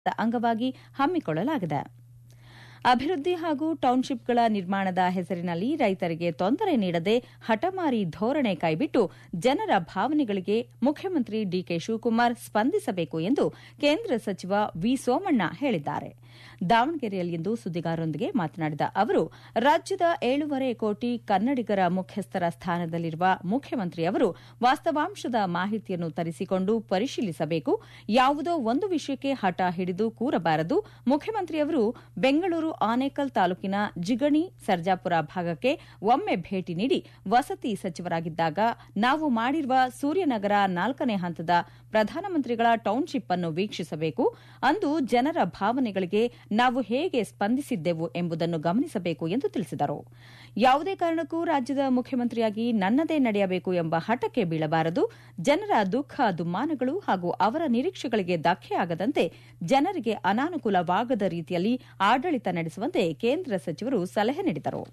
ಅಂಗವಾಗಿ ಹಮ್ಮಿಕೊಳ್ಳಲಾಗಿದೆ ಅಭಿವೃದ್ಧಿ ಹಾಗೂ ಟೌನ್ಶಿಪ್ಗಳ ನಿರ್ಮಾಣದ ಹೆಸರಿನಲ್ಲಿ ರೈತರಿಗೆ ತೊಂದರೆ ನೀಡದೆ ಹಠಮಾರಿ ಧೋರಣೆ ಕೈಬಿಟ್ಟು ಜನರ ಭಾವನೆಗಳಿಗೆ ಮುಖ್ಯಮಂತ್ರಿ ಡಿಕೆ ಶಿವಕುಮಾರ್ ಸ್ಪಂದಿಸಬೇಕು ಎಂದು ಕೇಂದ್ರ ಸಚಿವ ವಿ ಸೋಮಣ್ಣ ಹೇಳಿದ್ದಾರೆ ದಾವಣಗೆರೆಯಲ್ಲಿಂದು ಸುದ್ದಿಗಾರರೊಂದಿಗೆ ಮಾತನಾಡಿದ ಅವರು ರಾಜ್ಯದ ಏಳೂವರೆ ಕೋಟಿ ಕನ್ನಡಿಗರ ಮುಖ್ಯಸ್ಥರ ಸ್ಥಾನದಲ್ಲಿರುವ ಮುಖ್ಯಮಂತ್ರಿಯವರು ವಾಸ್ತವಾಂಶದ ಮಾಹಿತಿಯನ್ನು ತರಿಸಿಕೊಂಡು ಪರಿಶೀಲಿಸಬೇಕು ಯಾವುದೋ ಒಂದು ವಿಷಯಕ್ಕೆ ಹಠ ಹಿಡಿದು ಕೂರಬಾರದು ಮುಖ್ಯಮಂತ್ರಿಯವರು ಬೆಂಗಳೂರು ಆನೇಕಲ್ ತಾಲೂಕಿನ ಜಿಗಣಿ ಸರ್ಜಾಪುರ ಭಾಗಕ್ಕೆ ಒಮ್ಮೆ ಭೇಟಿ ನೀಡಿ ವಸತಿ ಸಚಿವರಾಗಿದ್ದಾಗ ನಾವು ಮಾಡಿರುವ ಸೂರ್ಯನಗರ ನಾಲ್ಕನೇ ಹಂತದ ಪ್ರಧಾನಮಂತ್ರಿಗಳ ಟೌನ್ಶಿಪ್ ಅನ್ನು ವೀಕ್ಷಿಸಬೇಕು ಅಂದು ಜನರ ಭಾವನೆಗಳಿಗೆ ನಾವು ಹೇಗೆ ಸ್ಪಂದಿಸಿದ್ದೆವು ಎಂಬುದನ್ನು ಗಮನಿಸಬೇಕು ಎಂದು ತಿಳಿಸಿದರು ಯಾವುದೇ ಕಾರಣಕ್ಕೂ ರಾಜ್ಯದ ಮುಖ್ಯಮಂತ್ರಿಯಾಗಿ ನನ್ನದೇ ನಡೆಯಬೇಕು ಎಂಬ ಹಠಕ್ಕೆ ಬೀಳಬಾರದು ಜನರ ದುಃಖ ದುಮ್ಮಾನಗಳು ಹಾಗೂ ಅವರ ನಿರೀಕ್ಷೆಗಳಿಗೆ ಧಕ್ಕೆಯಾಗದಂತೆ ಜನರಿಗೆ ಅನಾನುಕೂಲವಾಗದ ರೀತಿಯಲ್ಲಿ ಆಡಳಿತ ನಡೆಸುವಂತೆ ಕೇಂದ್ರ ಸಚಿವರು ಸಲಹೆ ನೀಡಿದರು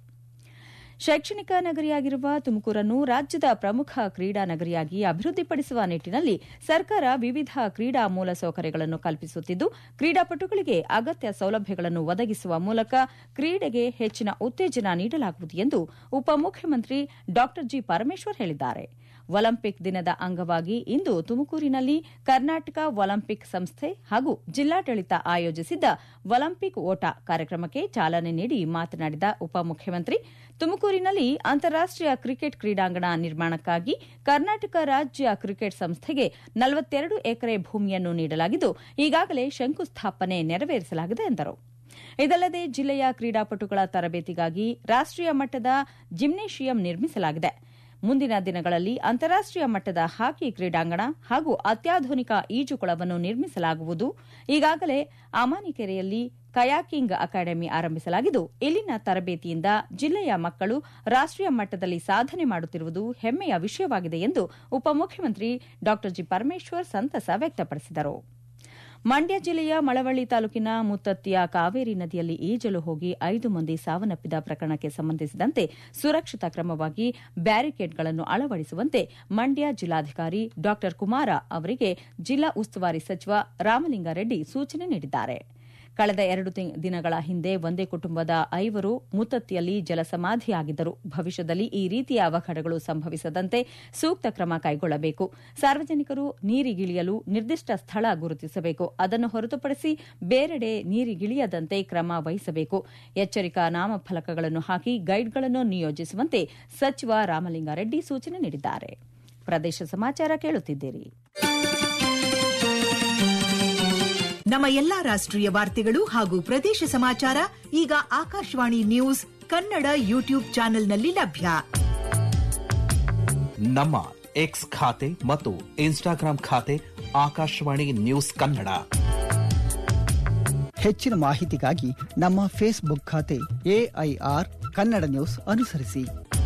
ಶೈಕ್ಷಣಿಕ ನಗರಿಯಾಗಿರುವ ತುಮಕೂರನ್ನು ರಾಜ್ಯದ ಪ್ರಮುಖ ಕ್ರೀಡಾ ನಗರಿಯಾಗಿ ಅಭಿವೃದ್ಧಿಪಡಿಸುವ ನಿಟ್ಟಿನಲ್ಲಿ ಸರ್ಕಾರ ವಿವಿಧ ಕ್ರೀಡಾ ಮೂಲಸೌಕರ್ಯಗಳನ್ನು ಕಲ್ಪಿಸುತ್ತಿದ್ದು ಕ್ರೀಡಾಪಟುಗಳಿಗೆ ಅಗತ್ಯ ಸೌಲಭ್ಯಗಳನ್ನು ಒದಗಿಸುವ ಮೂಲಕ ಕ್ರೀಡೆಗೆ ಹೆಚ್ಚಿನ ಉತ್ತೇಜನ ನೀಡಲಾಗುವುದು ಎಂದು ಉಪಮುಖ್ಯಮಂತ್ರಿ ಡಾ ಜಿ ಪರಮೇಶ್ವರ್ ಹೇಳಿದ್ದಾರೆ ಒಲಿಂಪಿಕ್ ದಿನದ ಅಂಗವಾಗಿ ಇಂದು ತುಮಕೂರಿನಲ್ಲಿ ಕರ್ನಾಟಕ ಒಲಿಂಪಿಕ್ ಸಂಸ್ಥೆ ಹಾಗೂ ಜಿಲ್ಲಾಡಳಿತ ಆಯೋಜಿಸಿದ್ದ ಒಲಿಂಪಿಕ್ ಓಟ ಕಾರ್ಯಕ್ರಮಕ್ಕೆ ಚಾಲನೆ ನೀಡಿ ಮಾತನಾಡಿದ ಉಪಮುಖ್ಯಮಂತ್ರಿ ತುಮಕೂರಿನಲ್ಲಿ ಅಂತಾರಾಷ್ಟೀಯ ಕ್ರಿಕೆಟ್ ಕ್ರೀಡಾಂಗಣ ನಿರ್ಮಾಣಕ್ಕಾಗಿ ಕರ್ನಾಟಕ ರಾಜ್ಯ ಕ್ರಿಕೆಟ್ ಸಂಸ್ಥೆಗೆ ನಲವತ್ತೆರಡು ಎಕರೆ ಭೂಮಿಯನ್ನು ನೀಡಲಾಗಿದ್ದು ಈಗಾಗಲೇ ಶಂಕುಸ್ಥಾಪನೆ ನೆರವೇರಿಸಲಾಗಿದೆ ಎಂದರು ಇದಲ್ಲದೆ ಜಿಲ್ಲೆಯ ಕ್ರೀಡಾಪಟುಗಳ ತರಬೇತಿಗಾಗಿ ರಾಷ್ಟೀಯ ಮಟ್ಟದ ಜಿಮ್ನೇಷಿಯಂ ನಿರ್ಮಿಸಲಾಗಿದೆ ಮುಂದಿನ ದಿನಗಳಲ್ಲಿ ಅಂತಾರಾಷ್ಟೀಯ ಮಟ್ಟದ ಹಾಕಿ ಕ್ರೀಡಾಂಗಣ ಹಾಗೂ ಅತ್ಯಾಧುನಿಕ ಈಜುಕೊಳವನ್ನು ನಿರ್ಮಿಸಲಾಗುವುದು ಈಗಾಗಲೇ ಅಮಾನಿಕೆರೆಯಲ್ಲಿ ಕಯಾಕಿಂಗ್ ಅಕಾಡೆಮಿ ಆರಂಭಿಸಲಾಗಿದ್ದು ಇಲ್ಲಿನ ತರಬೇತಿಯಿಂದ ಜಿಲ್ಲೆಯ ಮಕ್ಕಳು ರಾಷ್ಟೀಯ ಮಟ್ಟದಲ್ಲಿ ಸಾಧನೆ ಮಾಡುತ್ತಿರುವುದು ಹೆಮ್ಮೆಯ ವಿಷಯವಾಗಿದೆ ಎಂದು ಉಪಮುಖ್ಯಮಂತ್ರಿ ಡಾ ಜಿ ಪರಮೇಶ್ವರ್ ಸಂತಸ ವ್ಯಕ್ತಪಡಿಸಿದರು ಮಂಡ್ಯ ಜಿಲ್ಲೆಯ ಮಳವಳ್ಳಿ ತಾಲೂಕಿನ ಮುತ್ತತ್ತಿಯ ಕಾವೇರಿ ನದಿಯಲ್ಲಿ ಈಜಲು ಹೋಗಿ ಐದು ಮಂದಿ ಸಾವನ್ನಪ್ಪಿದ ಪ್ರಕರಣಕ್ಕೆ ಸಂಬಂಧಿಸಿದಂತೆ ಸುರಕ್ಷಿತ ಕ್ರಮವಾಗಿ ಬ್ಯಾರಿಕೇಡ್ಗಳನ್ನು ಅಳವಡಿಸುವಂತೆ ಮಂಡ್ಯ ಜಿಲ್ಲಾಧಿಕಾರಿ ಡಾ ಕುಮಾರ ಅವರಿಗೆ ಜಿಲ್ಲಾ ಉಸ್ತುವಾರಿ ಸಚಿವ ರಾಮಲಿಂಗಾರೆಡ್ಡಿ ಸೂಚನೆ ನೀಡಿದ್ದಾರೆ ಕಳೆದ ಎರಡು ದಿನಗಳ ಹಿಂದೆ ಒಂದೇ ಕುಟುಂಬದ ಐವರು ಮುತ್ತತ್ತಿಯಲ್ಲಿ ಜಲಸಮಾಧಿಯಾಗಿದ್ದರು ಭವಿಷ್ಯದಲ್ಲಿ ಈ ರೀತಿಯ ಅವಘಡಗಳು ಸಂಭವಿಸದಂತೆ ಸೂಕ್ತ ಕ್ರಮ ಕೈಗೊಳ್ಳಬೇಕು ಸಾರ್ವಜನಿಕರು ನೀರಿಗಿಳಿಯಲು ನಿರ್ದಿಷ್ಟ ಸ್ಥಳ ಗುರುತಿಸಬೇಕು ಅದನ್ನು ಹೊರತುಪಡಿಸಿ ಬೇರೆಡೆ ನೀರಿಗಿಳಿಯದಂತೆ ಕ್ರಮ ವಹಿಸಬೇಕು ಎಚ್ಚರಿಕಾ ನಾಮಫಲಕಗಳನ್ನು ಹಾಕಿ ಗೈಡ್ಗಳನ್ನು ನಿಯೋಜಿಸುವಂತೆ ಸಚಿವ ರಾಮಲಿಂಗಾರೆಡ್ಡಿ ಸೂಚನೆ ನೀಡಿದ್ದಾರೆ ಪ್ರದೇಶ ಸಮಾಚಾರ ಕೇಳುತ್ತಿದ್ದೀರಿ ನಮ್ಮ ಎಲ್ಲಾ ರಾಷ್ಟ್ರೀಯ ವಾರ್ತೆಗಳು ಹಾಗೂ ಪ್ರದೇಶ ಸಮಾಚಾರ ಈಗ ಆಕಾಶವಾಣಿ ನ್ಯೂಸ್ ಕನ್ನಡ ಯೂಟ್ಯೂಬ್ ಚಾನೆಲ್ನಲ್ಲಿ ಲಭ್ಯ ನಮ್ಮ ಎಕ್ಸ್ ಖಾತೆ ಮತ್ತು ಇನ್ಸ್ಟಾಗ್ರಾಂ ಖಾತೆ ಆಕಾಶವಾಣಿ ನ್ಯೂಸ್ ಕನ್ನಡ ಹೆಚ್ಚಿನ ಮಾಹಿತಿಗಾಗಿ ನಮ್ಮ ಫೇಸ್ಬುಕ್ ಖಾತೆ ಎಐಆರ್ ಕನ್ನಡ ನ್ಯೂಸ್ ಅನುಸರಿಸಿ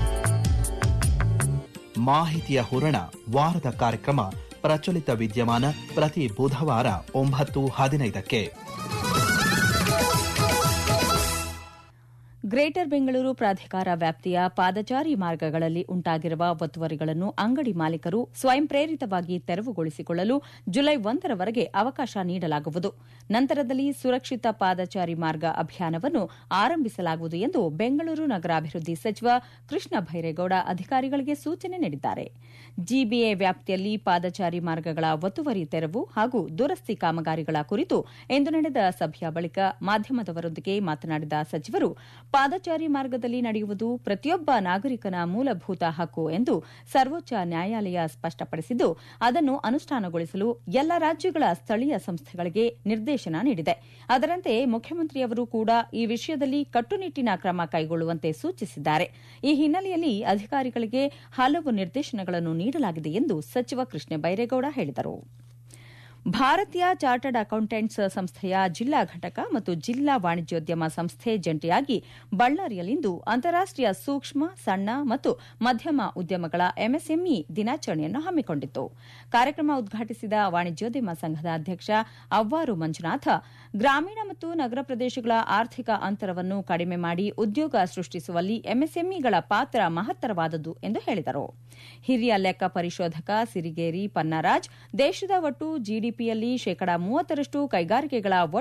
ಮಾಹಿತಿಯ ಹೂರಣ ವಾರದ ಕಾರ್ಯಕ್ರಮ ಪ್ರಚಲಿತ ವಿದ್ಯಮಾನ ಪ್ರತಿ ಬುಧವಾರ ಒಂಬತ್ತು ಹದಿನೈದಕ್ಕೆ ಗ್ರೇಟರ್ ಬೆಂಗಳೂರು ಪ್ರಾಧಿಕಾರ ವ್ಯಾಪ್ತಿಯ ಪಾದಚಾರಿ ಮಾರ್ಗಗಳಲ್ಲಿ ಉಂಟಾಗಿರುವ ಒತ್ತುವರಿಗಳನ್ನು ಅಂಗಡಿ ಮಾಲೀಕರು ಸ್ವಯಂ ಪ್ರೇರಿತವಾಗಿ ತೆರವುಗೊಳಿಸಿಕೊಳ್ಳಲು ಜುಲೈ ಒಂದರವರೆಗೆ ಅವಕಾಶ ನೀಡಲಾಗುವುದು ನಂತರದಲ್ಲಿ ಸುರಕ್ಷಿತ ಪಾದಚಾರಿ ಮಾರ್ಗ ಅಭಿಯಾನವನ್ನು ಆರಂಭಿಸಲಾಗುವುದು ಎಂದು ಬೆಂಗಳೂರು ನಗರಾಭಿವೃದ್ಧಿ ಸಚಿವ ಕೃಷ್ಣ ಭೈರೇಗೌಡ ಅಧಿಕಾರಿಗಳಿಗೆ ಸೂಚನೆ ನೀಡಿದ್ದಾರೆ ಜಿಬಿಎ ವ್ಯಾಪ್ತಿಯಲ್ಲಿ ಪಾದಚಾರಿ ಮಾರ್ಗಗಳ ಒತ್ತುವರಿ ತೆರವು ಹಾಗೂ ದುರಸ್ತಿ ಕಾಮಗಾರಿಗಳ ಕುರಿತು ಇಂದು ನಡೆದ ಸಭೆಯ ಬಳಿಕ ಮಾಧ್ಯಮದವರೊಂದಿಗೆ ಮಾತನಾಡಿದ ಸಚಿವರು ಪಾದಚಾರಿ ಮಾರ್ಗದಲ್ಲಿ ನಡೆಯುವುದು ಪ್ರತಿಯೊಬ್ಬ ನಾಗರಿಕನ ಮೂಲಭೂತ ಹಕ್ಕು ಎಂದು ಸರ್ವೋಚ್ಚ ನ್ಯಾಯಾಲಯ ಸ್ಪಷ್ಟಪಡಿಸಿದ್ದು ಅದನ್ನು ಅನುಷ್ಠಾನಗೊಳಿಸಲು ಎಲ್ಲ ರಾಜ್ಯಗಳ ಸ್ಥಳೀಯ ಸಂಸ್ಥೆಗಳಿಗೆ ನಿರ್ದೇಶನ ನೀಡಿದೆ ಅದರಂತೆ ಮುಖ್ಯಮಂತ್ರಿಯವರು ಕೂಡ ಈ ವಿಷಯದಲ್ಲಿ ಕಟ್ಟುನಿಟ್ಟಿನ ಕ್ರಮ ಕೈಗೊಳ್ಳುವಂತೆ ಸೂಚಿಸಿದ್ದಾರೆ ಈ ಹಿನ್ನೆಲೆಯಲ್ಲಿ ಅಧಿಕಾರಿಗಳಿಗೆ ಹಲವು ನಿರ್ದೇಶನಗಳನ್ನು ನೀಡಲಾಗಿದೆ ಎಂದು ಸಚಿವ ಕೃಷ್ಣ ಬೈರೇಗೌಡ ಹೇಳಿದರು ಭಾರತೀಯ ಚಾರ್ಟರ್ಡ್ ಅಕೌಂಟೆಂಟ್ಸ್ ಸಂಸ್ಥೆಯ ಜಿಲ್ಲಾ ಘಟಕ ಮತ್ತು ಜಿಲ್ಲಾ ವಾಣಿಜ್ಯೋದ್ಯಮ ಸಂಸ್ಥೆ ಜಂಟಿಯಾಗಿ ಬಳ್ಳಾರಿಯಲ್ಲಿಂದು ಅಂತಾರಾಷ್ಟೀಯ ಸೂಕ್ಷ್ಮ ಸಣ್ಣ ಮತ್ತು ಮಧ್ಯಮ ಉದ್ಯಮಗಳ ಎಂಎಸ್ಎಂಇ ದಿನಾಚರಣೆಯನ್ನು ಹಮ್ಮಿಕೊಂಡಿತ್ತು ಕಾರ್ಯಕ್ರಮ ಉದ್ಘಾಟಿಸಿದ ವಾಣಿಜ್ಯೋದ್ಯಮ ಸಂಘದ ಅಧ್ಯಕ್ಷ ಅವ್ವಾರು ಮಂಜುನಾಥ ಗ್ರಾಮೀಣ ಮತ್ತು ನಗರ ಪ್ರದೇಶಗಳ ಆರ್ಥಿಕ ಅಂತರವನ್ನು ಕಡಿಮೆ ಮಾಡಿ ಉದ್ಯೋಗ ಸೃಷ್ಟಿಸುವಲ್ಲಿ ಎಂಎಸ್ಎಂಇಗಳ ಪಾತ್ರ ಮಹತ್ತರವಾದದ್ದು ಎಂದು ಹೇಳಿದರು ಹಿರಿಯ ಲೆಕ್ಕ ಪರಿಶೋಧಕ ಸಿರಿಗೇರಿ ಪನ್ನರಾಜ್ ದೇಶದ ಒಟ್ಟು ಜಿಡಿಪಿಯಲ್ಲಿ ಶೇಕಡಾ ಮೂವತ್ತರಷ್ಟು ಕೈಗಾರಿಕೆಗಳ